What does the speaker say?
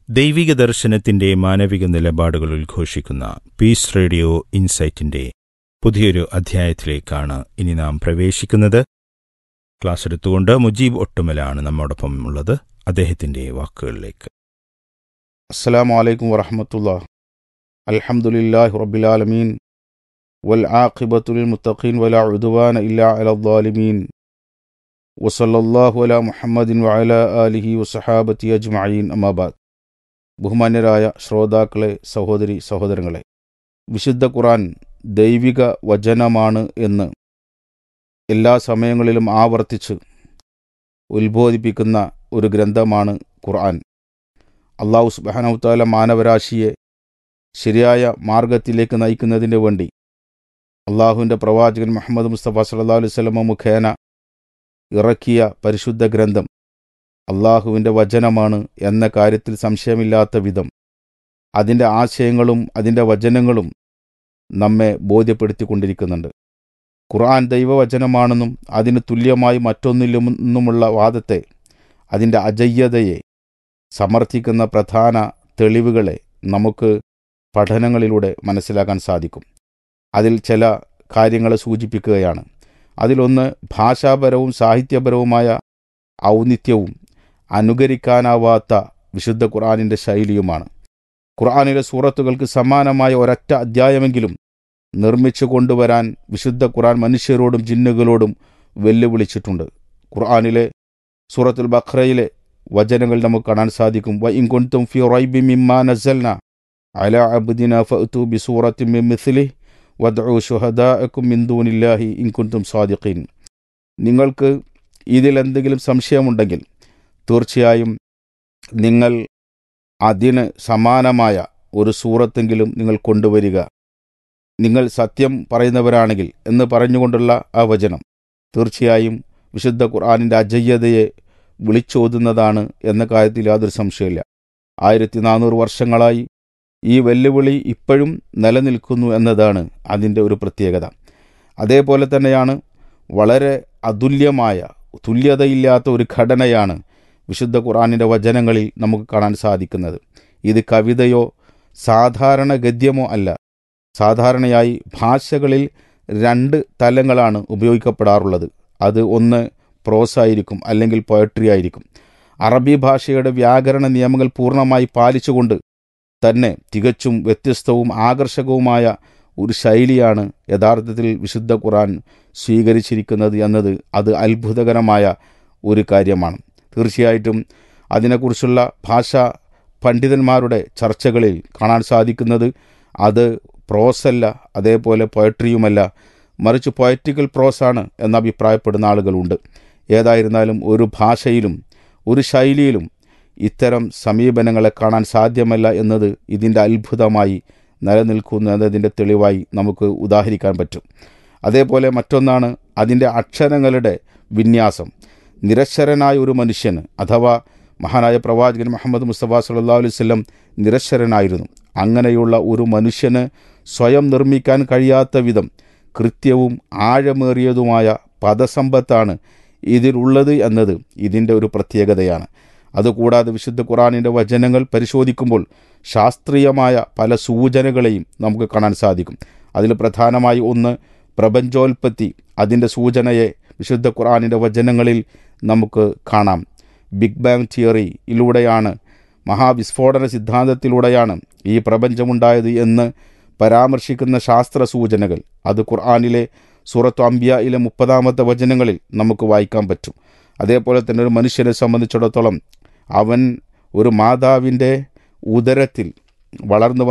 ദൈവിക ദർശനത്തിന്റെ മാനവിക നിലപാടുകൾ ഉദ്ഘോഷിക്കുന്ന പീസ് റേഡിയോ ഇൻസൈറ്റിന്റെ പുതിയൊരു അധ്യായത്തിലേക്കാണ് ഇനി നാം പ്രവേശിക്കുന്നത് ക്ലാസ് എടുത്തുകൊണ്ട് മുജീബ് ഒട്ടുമലാണ് നമ്മോടൊപ്പം ഉള്ളത് അദ്ദേഹത്തിന്റെ വാക്കുകളിലേക്ക് السلام عليكم ورحمة الله الحمد لله رب العالمين والعاقبة للمتقين ولا عدوان إلا على الظالمين وصلى الله على محمد وعلى آله وصحابته أجمعين أما بعد ബഹുമാന്യരായ ശ്രോതാക്കളെ സഹോദരി സഹോദരങ്ങളെ വിശുദ്ധ ഖുറാൻ ദൈവിക വചനമാണ് എന്ന് എല്ലാ സമയങ്ങളിലും ആവർത്തിച്ച് ഉത്ബോധിപ്പിക്കുന്ന ഒരു ഗ്രന്ഥമാണ് ഖുർആൻ അള്ളാഹു സുബാനവുത്താല മാനവരാശിയെ ശരിയായ മാർഗത്തിലേക്ക് നയിക്കുന്നതിന് വേണ്ടി അള്ളാഹുവിൻ്റെ പ്രവാചകൻ മുഹമ്മദ് മുസ്തഫ സല്ലാ അലൈഹി സ്വലമ മുഖേന ഇറക്കിയ പരിശുദ്ധ ഗ്രന്ഥം അള്ളാഹുവിൻ്റെ വചനമാണ് എന്ന കാര്യത്തിൽ സംശയമില്ലാത്ത വിധം അതിൻ്റെ ആശയങ്ങളും അതിൻ്റെ വചനങ്ങളും നമ്മെ ബോധ്യപ്പെടുത്തിക്കൊണ്ടിരിക്കുന്നുണ്ട് ഖുർആൻ ദൈവവചനമാണെന്നും അതിന് തുല്യമായി മറ്റൊന്നില്ലെന്നുമുള്ള വാദത്തെ അതിൻ്റെ അജയ്യതയെ സമർത്ഥിക്കുന്ന പ്രധാന തെളിവുകളെ നമുക്ക് പഠനങ്ങളിലൂടെ മനസ്സിലാക്കാൻ സാധിക്കും അതിൽ ചില കാര്യങ്ങളെ സൂചിപ്പിക്കുകയാണ് അതിലൊന്ന് ഭാഷാപരവും സാഹിത്യപരവുമായ ഔന്നിത്യവും അനുകരിക്കാനാവാത്ത വിശുദ്ധ ഖുർആാനിൻ്റെ ശൈലിയുമാണ് ഖുർആാനിലെ സൂറത്തുകൾക്ക് സമാനമായ ഒരൊറ്റ അധ്യായമെങ്കിലും നിർമ്മിച്ചു കൊണ്ടുവരാൻ വിശുദ്ധ ഖുർആൻ മനുഷ്യരോടും ജിന്നുകളോടും വെല്ലുവിളിച്ചിട്ടുണ്ട് ഖുർആാനിലെ സൂറത്തുൽ ബഖ്റയിലെ വചനങ്ങൾ നമുക്ക് കാണാൻ സാധിക്കും വ ഇൻകൊണ്ടും ഫി റൈബി മിമ്മാ നസൽന അല അബ്ദിന ഫഅതു ബിസൂറത്തിൻ മിൻ മിസ്ലിഹി വദ്ഉ ശുഹദാഅക്കും മിൻ ദൂനില്ലാഹി ഇൻ കുൻതും സാദിഖീൻ നിങ്ങൾക്ക് ഇതിൽ എന്തെങ്കിലും സംശയമുണ്ടെങ്കിൽ തീർച്ചയായും നിങ്ങൾ അതിന് സമാനമായ ഒരു സൂറത്തെങ്കിലും നിങ്ങൾ കൊണ്ടുവരിക നിങ്ങൾ സത്യം പറയുന്നവരാണെങ്കിൽ എന്ന് പറഞ്ഞുകൊണ്ടുള്ള ആ വചനം തീർച്ചയായും വിശുദ്ധ ഖുർആാനിൻ്റെ അജയ്യതയെ വിളിച്ചോതുന്നതാണ് എന്ന കാര്യത്തിൽ യാതൊരു സംശയമില്ല ആയിരത്തി നാനൂറ് വർഷങ്ങളായി ഈ വെല്ലുവിളി ഇപ്പോഴും നിലനിൽക്കുന്നു എന്നതാണ് അതിൻ്റെ ഒരു പ്രത്യേകത അതേപോലെ തന്നെയാണ് വളരെ അതുല്യമായ തുല്യതയില്ലാത്ത ഒരു ഘടനയാണ് വിശുദ്ധ ഖുർആാനിൻ്റെ വചനങ്ങളിൽ നമുക്ക് കാണാൻ സാധിക്കുന്നത് ഇത് കവിതയോ സാധാരണ ഗദ്യമോ അല്ല സാധാരണയായി ഭാഷകളിൽ രണ്ട് തലങ്ങളാണ് ഉപയോഗിക്കപ്പെടാറുള്ളത് അത് ഒന്ന് പ്രോസ് ആയിരിക്കും അല്ലെങ്കിൽ പോയട്രി ആയിരിക്കും അറബി ഭാഷയുടെ വ്യാകരണ നിയമങ്ങൾ പൂർണ്ണമായി പാലിച്ചുകൊണ്ട് തന്നെ തികച്ചും വ്യത്യസ്തവും ആകർഷകവുമായ ഒരു ശൈലിയാണ് യഥാർത്ഥത്തിൽ വിശുദ്ധ ഖുറാൻ സ്വീകരിച്ചിരിക്കുന്നത് എന്നത് അത് അത്ഭുതകരമായ ഒരു കാര്യമാണ് തീർച്ചയായിട്ടും അതിനെക്കുറിച്ചുള്ള ഭാഷാ പണ്ഡിതന്മാരുടെ ചർച്ചകളിൽ കാണാൻ സാധിക്കുന്നത് അത് പ്രോസല്ല അതേപോലെ പോയട്രിയുമല്ല മറിച്ച് പൊയറ്റിക്കൽ പ്രോസാണ് എന്ന് അഭിപ്രായപ്പെടുന്ന ആളുകളുണ്ട് ഏതായിരുന്നാലും ഒരു ഭാഷയിലും ഒരു ശൈലിയിലും ഇത്തരം സമീപനങ്ങളെ കാണാൻ സാധ്യമല്ല എന്നത് ഇതിൻ്റെ അത്ഭുതമായി നിലനിൽക്കുന്നു എന്നതിൻ്റെ തെളിവായി നമുക്ക് ഉദാഹരിക്കാൻ പറ്റും അതേപോലെ മറ്റൊന്നാണ് അതിൻ്റെ അക്ഷരങ്ങളുടെ വിന്യാസം നിരക്ഷരനായ ഒരു മനുഷ്യന് അഥവാ മഹാനായ പ്രവാചകൻ മുഹമ്മദ് മുസ്തഫ സല്ലാ അലൈവല്ലം നിരക്ഷരനായിരുന്നു അങ്ങനെയുള്ള ഒരു മനുഷ്യന് സ്വയം നിർമ്മിക്കാൻ കഴിയാത്ത വിധം കൃത്യവും ആഴമേറിയതുമായ പദസമ്പത്താണ് ഇതിലുള്ളത് എന്നത് ഇതിൻ്റെ ഒരു പ്രത്യേകതയാണ് അതുകൂടാതെ വിശുദ്ധ ഖുറാനിൻ്റെ വചനങ്ങൾ പരിശോധിക്കുമ്പോൾ ശാസ്ത്രീയമായ പല സൂചനകളെയും നമുക്ക് കാണാൻ സാധിക്കും അതിൽ പ്രധാനമായി ഒന്ന് പ്രപഞ്ചോൽപത്തി അതിൻ്റെ സൂചനയെ വിശുദ്ധ ഖുറാനിൻ്റെ വചനങ്ങളിൽ നമുക്ക് കാണാം ബിഗ് ബാങ് തിയറിയിലൂടെയാണ് മഹാവിസ്ഫോടന സിദ്ധാന്തത്തിലൂടെയാണ് ഈ പ്രപഞ്ചമുണ്ടായത് എന്ന് പരാമർശിക്കുന്ന ശാസ്ത്ര സൂചനകൾ അത് ഖുർആാനിലെ സൂറത്ത് അംബിയയിലെ മുപ്പതാമത്തെ വചനങ്ങളിൽ നമുക്ക് വായിക്കാൻ പറ്റും അതേപോലെ തന്നെ ഒരു മനുഷ്യനെ സംബന്ധിച്ചിടത്തോളം അവൻ ഒരു മാതാവിൻ്റെ ഉദരത്തിൽ വളർന്നു